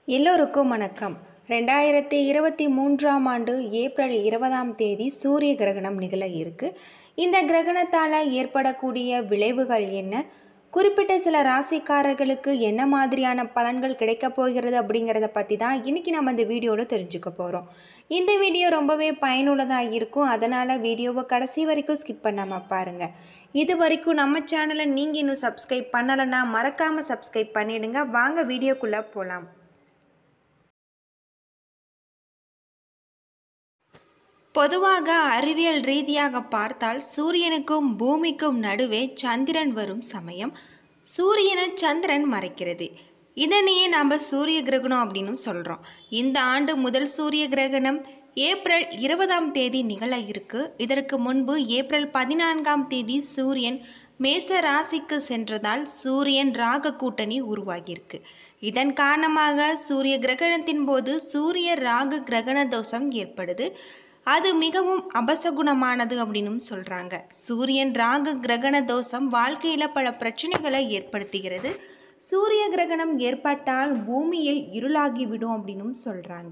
எல்லோருக்கும் வணக்கம் ரெண்டாயிரத்தி இருபத்தி மூன்றாம் ஆண்டு ஏப்ரல் இருபதாம் தேதி சூரிய கிரகணம் நிகழ இருக்கு இந்த கிரகணத்தால் ஏற்படக்கூடிய விளைவுகள் என்ன குறிப்பிட்ட சில ராசிக்காரர்களுக்கு என்ன மாதிரியான பலன்கள் கிடைக்கப் போகிறது அப்படிங்கிறத பற்றி தான் இன்றைக்கி நம்ம இந்த வீடியோவில் தெரிஞ்சுக்க போகிறோம் இந்த வீடியோ ரொம்பவே பயனுள்ளதாக இருக்கும் அதனால் வீடியோவை கடைசி வரைக்கும் ஸ்கிப் பண்ணாமல் பாருங்கள் இது வரைக்கும் நம்ம சேனலை நீங்கள் இன்னும் சப்ஸ்கிரைப் பண்ணலைன்னா மறக்காமல் சப்ஸ்கிரைப் பண்ணிடுங்க வாங்க வீடியோக்குள்ளே போகலாம் பொதுவாக அறிவியல் ரீதியாக பார்த்தால் சூரியனுக்கும் பூமிக்கும் நடுவே சந்திரன் வரும் சமயம் சூரியனை சந்திரன் மறைக்கிறது இதனையே நாம் சூரிய கிரகணம் அப்படின்னு சொல்கிறோம் இந்த ஆண்டு முதல் சூரிய கிரகணம் ஏப்ரல் இருபதாம் தேதி நிகழ இருக்கு இதற்கு முன்பு ஏப்ரல் பதினான்காம் தேதி சூரியன் மேச ராசிக்கு சென்றதால் சூரியன் ராக கூட்டணி உருவாகியிருக்கு இதன் காரணமாக சூரிய கிரகணத்தின் போது சூரிய ராகு கிரகண தோஷம் ஏற்படுது அது மிகவும் அபசகுணமானது அப்படின்னும் சொல்கிறாங்க சூரியன் ராகு கிரகண தோஷம் வாழ்க்கையில் பல பிரச்சனைகளை ஏற்படுத்துகிறது சூரிய கிரகணம் ஏற்பட்டால் பூமியில் இருளாகிவிடும் அப்படின்னும் சொல்கிறாங்க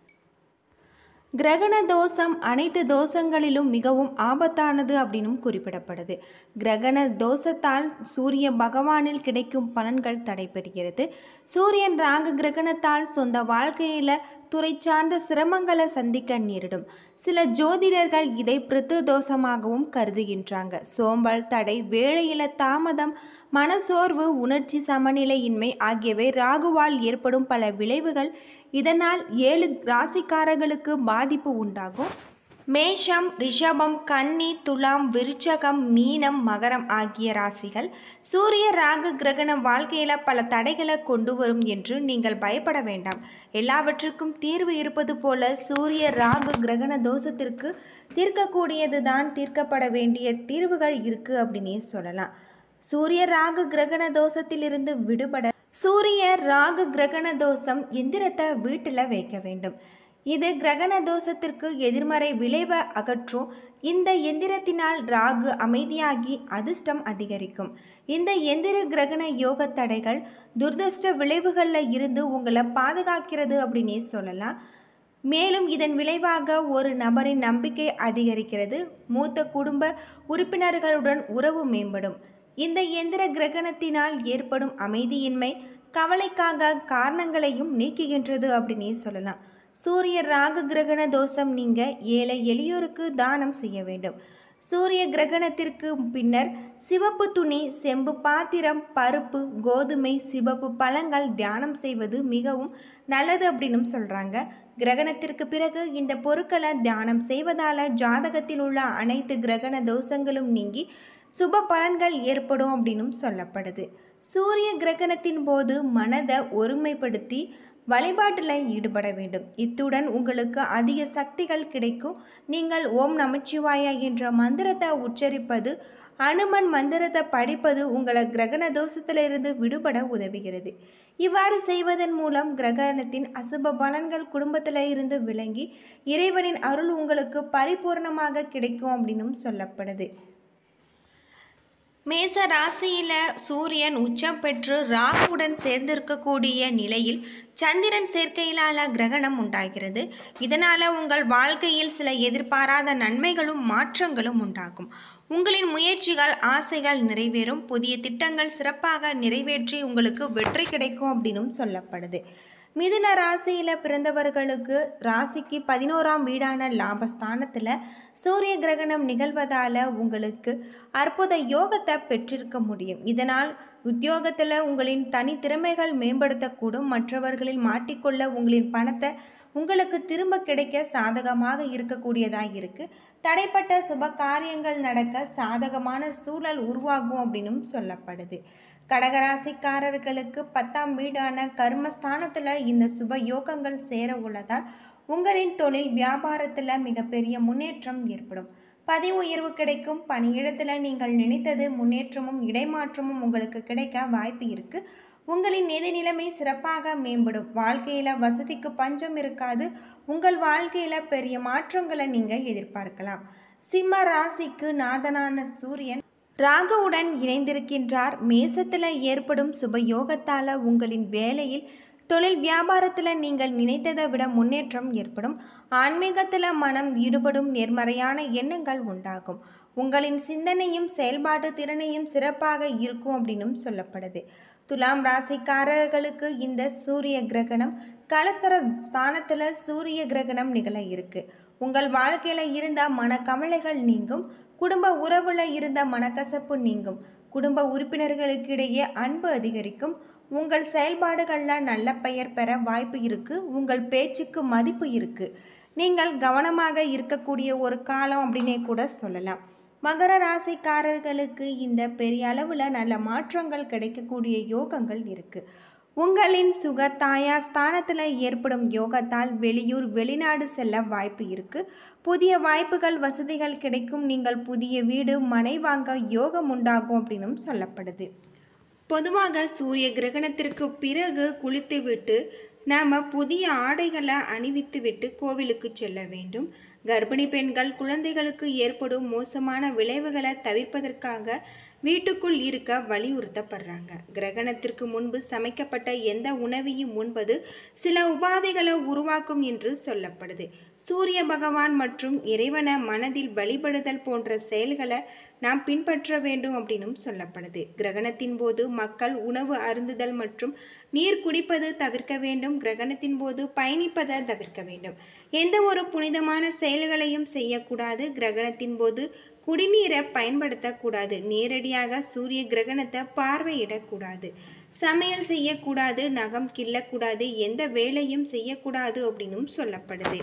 கிரகண தோஷம் அனைத்து தோஷங்களிலும் மிகவும் ஆபத்தானது அப்படின்னும் குறிப்பிடப்படுது கிரகண தோஷத்தால் சூரிய பகவானில் கிடைக்கும் பலன்கள் தடைபெறுகிறது சூரியன் ராக கிரகணத்தால் சொந்த வாழ்க்கையில் துறை சார்ந்த சிரமங்களை சந்திக்க நேரிடும் சில ஜோதிடர்கள் இதை பிரித்து தோஷமாகவும் கருதுகின்றாங்க சோம்பல் தடை வேலையில தாமதம் மனசோர்வு உணர்ச்சி சமநிலையின்மை ஆகியவை ராகுவால் ஏற்படும் பல விளைவுகள் இதனால் ஏழு ராசிக்காரர்களுக்கு பாதிப்பு உண்டாகும் மேஷம் ரிஷபம் கன்னி துலாம் விருச்சகம் மீனம் மகரம் ஆகிய ராசிகள் சூரிய ராகு கிரகணம் வாழ்க்கையில் பல தடைகளை கொண்டு வரும் என்று நீங்கள் பயப்பட வேண்டாம் எல்லாவற்றுக்கும் தீர்வு இருப்பது போல சூரிய ராகு கிரகண தோஷத்திற்கு தீர்க்கக்கூடியது தான் தீர்க்கப்பட வேண்டிய தீர்வுகள் இருக்கு அப்படின்னே சொல்லலாம் சூரிய ராகு கிரகண தோஷத்திலிருந்து விடுபட சூரிய ராகு கிரகண தோஷம் எந்திரத்தை வீட்டில் வைக்க வேண்டும் இது கிரகண தோஷத்திற்கு எதிர்மறை விளைவை அகற்றும் இந்த எந்திரத்தினால் ராகு அமைதியாகி அதிர்ஷ்டம் அதிகரிக்கும் இந்த எந்திர கிரகண யோக தடைகள் துர்தஷ்ட விளைவுகளில் இருந்து உங்களை பாதுகாக்கிறது அப்படின்னே சொல்லலாம் மேலும் இதன் விளைவாக ஒரு நபரின் நம்பிக்கை அதிகரிக்கிறது மூத்த குடும்ப உறுப்பினர்களுடன் உறவு மேம்படும் இந்த எந்திர கிரகணத்தினால் ஏற்படும் அமைதியின்மை கவலைக்காக காரணங்களையும் நீக்குகின்றது அப்படின்னே சொல்லலாம் சூரிய ராகு கிரகண தோஷம் நீங்க ஏழை எளியோருக்கு தானம் செய்ய வேண்டும் சூரிய கிரகணத்திற்கு பின்னர் சிவப்பு துணி செம்பு பாத்திரம் பருப்பு கோதுமை சிவப்பு பழங்கள் தியானம் செய்வது மிகவும் நல்லது அப்படின்னு சொல்கிறாங்க கிரகணத்திற்கு பிறகு இந்த பொருட்களை தியானம் செய்வதால் ஜாதகத்தில் உள்ள அனைத்து கிரகண தோஷங்களும் நீங்கி சுப பலன்கள் ஏற்படும் அப்படின்னும் சொல்லப்படுது சூரிய கிரகணத்தின் போது மனதை ஒருமைப்படுத்தி வழிபாட்டில் ஈடுபட வேண்டும் இத்துடன் உங்களுக்கு அதிக சக்திகள் கிடைக்கும் நீங்கள் ஓம் நமச்சிவாயா என்ற மந்திரத்தை உச்சரிப்பது அனுமன் மந்திரத்தை படிப்பது உங்களை கிரகண தோஷத்திலிருந்து விடுபட உதவுகிறது இவ்வாறு செய்வதன் மூலம் கிரகணத்தின் அசுப பலன்கள் குடும்பத்தில் இருந்து விளங்கி இறைவனின் அருள் உங்களுக்கு பரிபூர்ணமாக கிடைக்கும் அப்படின்னும் சொல்லப்படுது மேச ராசியில் சூரியன் உச்சம் பெற்று ராகுவுடன் சேர்ந்திருக்கக்கூடிய நிலையில் சந்திரன் சேர்க்கையிலான கிரகணம் உண்டாகிறது இதனால் உங்கள் வாழ்க்கையில் சில எதிர்பாராத நன்மைகளும் மாற்றங்களும் உண்டாகும் உங்களின் முயற்சிகள் ஆசைகள் நிறைவேறும் புதிய திட்டங்கள் சிறப்பாக நிறைவேற்றி உங்களுக்கு வெற்றி கிடைக்கும் அப்படின்னும் சொல்லப்படுது மிதுன ராசியில் பிறந்தவர்களுக்கு ராசிக்கு பதினோராம் வீடான லாபஸ்தானத்தில் சூரிய கிரகணம் நிகழ்வதால் உங்களுக்கு அற்புத யோகத்தை பெற்றிருக்க முடியும் இதனால் உத்தியோகத்தில் உங்களின் தனித்திறமைகள் மேம்படுத்தக்கூடும் மற்றவர்களில் மாட்டிக்கொள்ள உங்களின் பணத்தை உங்களுக்கு திரும்ப கிடைக்க சாதகமாக இருக்கக்கூடியதாக இருக்குது தடைப்பட்ட சுப காரியங்கள் நடக்க சாதகமான சூழல் உருவாகும் அப்படின்னும் சொல்லப்படுது கடகராசிக்காரர்களுக்கு பத்தாம் வீடான கர்மஸ்தானத்தில் இந்த சுப யோகங்கள் சேர உள்ளதால் உங்களின் தொழில் வியாபாரத்தில் மிகப்பெரிய முன்னேற்றம் ஏற்படும் பதவி உயர்வு கிடைக்கும் பணியிடத்தில் நீங்கள் நினைத்தது முன்னேற்றமும் இடைமாற்றமும் உங்களுக்கு கிடைக்க வாய்ப்பு இருக்குது உங்களின் நிதி நிலைமை சிறப்பாக மேம்படும் வாழ்க்கையில் வசதிக்கு பஞ்சம் இருக்காது உங்கள் வாழ்க்கையில் பெரிய மாற்றங்களை நீங்கள் எதிர்பார்க்கலாம் சிம்ம ராசிக்கு நாதனான சூரியன் ராகுவுடன் இணைந்திருக்கின்றார் மேசத்தில் ஏற்படும் சுப யோகத்தால் உங்களின் வேலையில் தொழில் வியாபாரத்தில் நீங்கள் நினைத்ததை விட முன்னேற்றம் ஏற்படும் ஆன்மீகத்தில் மனம் ஈடுபடும் நேர்மறையான எண்ணங்கள் உண்டாகும் உங்களின் சிந்தனையும் செயல்பாட்டு திறனையும் சிறப்பாக இருக்கும் அப்படின்னும் சொல்லப்படுது துலாம் ராசிக்காரர்களுக்கு இந்த சூரிய கிரகணம் கலசர ஸ்தானத்தில் சூரிய கிரகணம் நிகழ இருக்கு உங்கள் வாழ்க்கையில் இருந்த மனக்கவலைகள் நீங்கும் குடும்ப உறவுல இருந்த மனக்கசப்பு நீங்கும் குடும்ப உறுப்பினர்களுக்கு இடையே அன்பு அதிகரிக்கும் உங்கள் செயல்பாடுகளில் நல்ல பெயர் பெற வாய்ப்பு இருக்கு உங்கள் பேச்சுக்கு மதிப்பு இருக்கு நீங்கள் கவனமாக இருக்கக்கூடிய ஒரு காலம் அப்படின்னே கூட சொல்லலாம் மகர ராசிக்காரர்களுக்கு இந்த பெரிய அளவில் நல்ல மாற்றங்கள் கிடைக்கக்கூடிய யோகங்கள் இருக்கு உங்களின் சுக தாயார் ஸ்தானத்தில் ஏற்படும் யோகத்தால் வெளியூர் வெளிநாடு செல்ல வாய்ப்பு இருக்கு புதிய வாய்ப்புகள் வசதிகள் கிடைக்கும் நீங்கள் புதிய வீடு மனை வாங்க யோகம் உண்டாகும் அப்படின்னும் சொல்லப்படுது பொதுவாக சூரிய கிரகணத்திற்கு பிறகு குளித்துவிட்டு நாம் புதிய ஆடைகளை அணிவித்துவிட்டு கோவிலுக்கு செல்ல வேண்டும் கர்ப்பிணி பெண்கள் குழந்தைகளுக்கு ஏற்படும் மோசமான விளைவுகளை தவிர்ப்பதற்காக வீட்டுக்குள் இருக்க வலியுறுத்தப்படுறாங்க கிரகணத்திற்கு முன்பு சமைக்கப்பட்ட எந்த உணவையும் உண்பது சில உபாதைகளை உருவாக்கும் என்று சொல்லப்படுது சூரிய பகவான் மற்றும் இறைவனை மனதில் வழிபடுதல் போன்ற செயல்களை நாம் பின்பற்ற வேண்டும் அப்படின்னும் சொல்லப்படுது கிரகணத்தின் போது மக்கள் உணவு அருந்துதல் மற்றும் நீர் குடிப்பது தவிர்க்க வேண்டும் கிரகணத்தின் போது பயணிப்பதை தவிர்க்க வேண்டும் எந்த ஒரு புனிதமான செயல்களையும் செய்யக்கூடாது கிரகணத்தின் போது குடிநீரை பயன்படுத்தக்கூடாது நேரடியாக சூரிய கிரகணத்தை பார்வையிடக்கூடாது சமையல் செய்யக்கூடாது நகம் கிள்ளக்கூடாது எந்த வேலையும் செய்யக்கூடாது அப்படின்னும் சொல்லப்படுது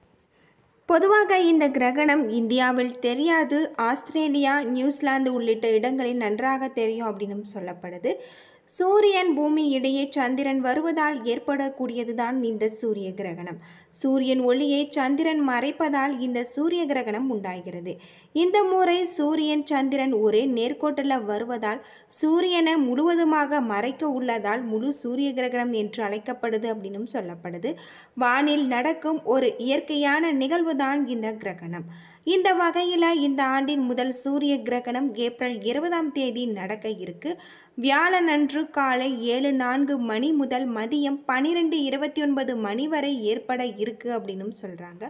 பொதுவாக இந்த கிரகணம் இந்தியாவில் தெரியாது ஆஸ்திரேலியா நியூசிலாந்து உள்ளிட்ட இடங்களில் நன்றாக தெரியும் அப்படின்னும் சொல்லப்படுது சூரியன் பூமி இடையே சந்திரன் வருவதால் ஏற்படக்கூடியதுதான் இந்த சூரிய கிரகணம் சூரியன் ஒளியை சந்திரன் மறைப்பதால் இந்த சூரிய கிரகணம் உண்டாகிறது இந்த முறை சூரியன் சந்திரன் ஒரே நேர்கோட்டில் வருவதால் சூரியனை முழுவதுமாக மறைக்க உள்ளதால் முழு சூரிய கிரகணம் என்று அழைக்கப்படுது அப்படின்னும் சொல்லப்படுது வானில் நடக்கும் ஒரு இயற்கையான நிகழ்வுதான் இந்த கிரகணம் இந்த வகையில் இந்த ஆண்டின் முதல் சூரிய கிரகணம் ஏப்ரல் இருபதாம் தேதி நடக்க இருக்கு வியாழனன்று காலை ஏழு நான்கு மணி முதல் மதியம் பன்னிரெண்டு இருபத்தி ஒன்பது மணி வரை ஏற்பட இருக்கு அப்படின்னும் சொல்கிறாங்க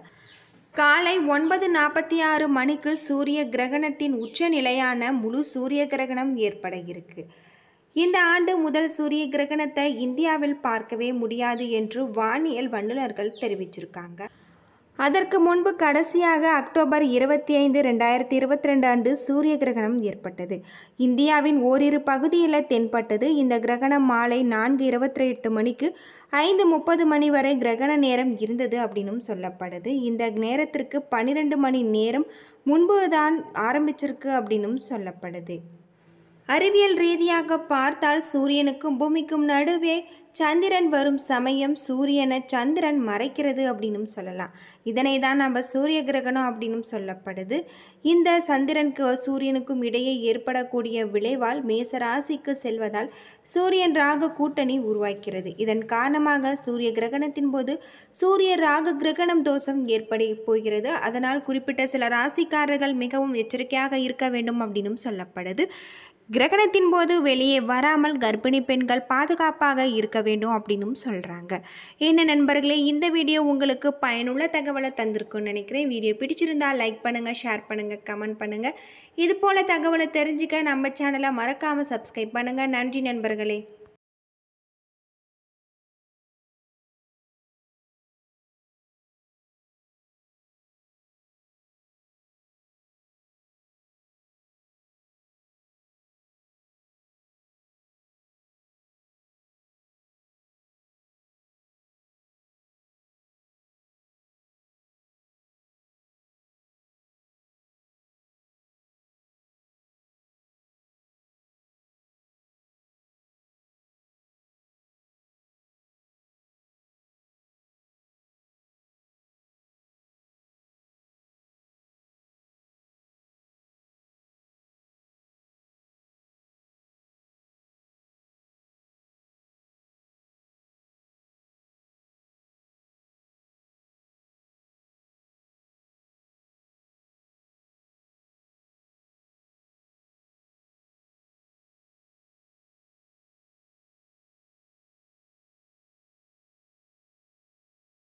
காலை ஒன்பது நாற்பத்தி ஆறு மணிக்கு சூரிய கிரகணத்தின் உச்சநிலையான முழு சூரிய கிரகணம் ஏற்பட இருக்கு இந்த ஆண்டு முதல் சூரிய கிரகணத்தை இந்தியாவில் பார்க்கவே முடியாது என்று வானியல் வல்லுநர்கள் தெரிவிச்சிருக்காங்க அதற்கு முன்பு கடைசியாக அக்டோபர் இருபத்தி ஐந்து ரெண்டாயிரத்தி இருபத்தி ரெண்டு அன்று சூரிய கிரகணம் ஏற்பட்டது இந்தியாவின் ஓரிரு பகுதியில் தென்பட்டது இந்த கிரகணம் மாலை நான்கு இருபத்தி எட்டு மணிக்கு ஐந்து முப்பது மணி வரை கிரகண நேரம் இருந்தது அப்படின்னும் சொல்லப்படுது இந்த நேரத்திற்கு பன்னிரெண்டு மணி நேரம் முன்பு தான் ஆரம்பிச்சிருக்கு அப்படின்னும் சொல்லப்படுது அறிவியல் ரீதியாக பார்த்தால் சூரியனுக்கும் பூமிக்கும் நடுவே சந்திரன் வரும் சமயம் சூரியனை சந்திரன் மறைக்கிறது அப்படின்னும் சொல்லலாம் இதனை தான் நம்ம சூரிய கிரகணம் அப்படின்னும் சொல்லப்படுது இந்த சந்திரனுக்கு சூரியனுக்கும் இடையே ஏற்படக்கூடிய விளைவால் மேச ராசிக்கு செல்வதால் சூரியன் ராகு கூட்டணி உருவாக்கிறது இதன் காரணமாக சூரிய கிரகணத்தின் போது சூரிய ராகு கிரகணம் தோஷம் ஏற்பட போகிறது அதனால் குறிப்பிட்ட சில ராசிக்காரர்கள் மிகவும் எச்சரிக்கையாக இருக்க வேண்டும் அப்படின்னும் சொல்லப்படுது கிரகணத்தின் போது வெளியே வராமல் கர்ப்பிணி பெண்கள் பாதுகாப்பாக இருக்க வேண்டும் அப்படின்னும் சொல்கிறாங்க என்ன நண்பர்களே இந்த வீடியோ உங்களுக்கு பயனுள்ள தகவலை தந்திருக்குன்னு நினைக்கிறேன் வீடியோ பிடிச்சிருந்தா லைக் பண்ணுங்கள் ஷேர் பண்ணுங்கள் கமெண்ட் பண்ணுங்கள் இது போல் தகவலை தெரிஞ்சுக்க நம்ம சேனலை மறக்காமல் சப்ஸ்கிரைப் பண்ணுங்கள் நன்றி நண்பர்களே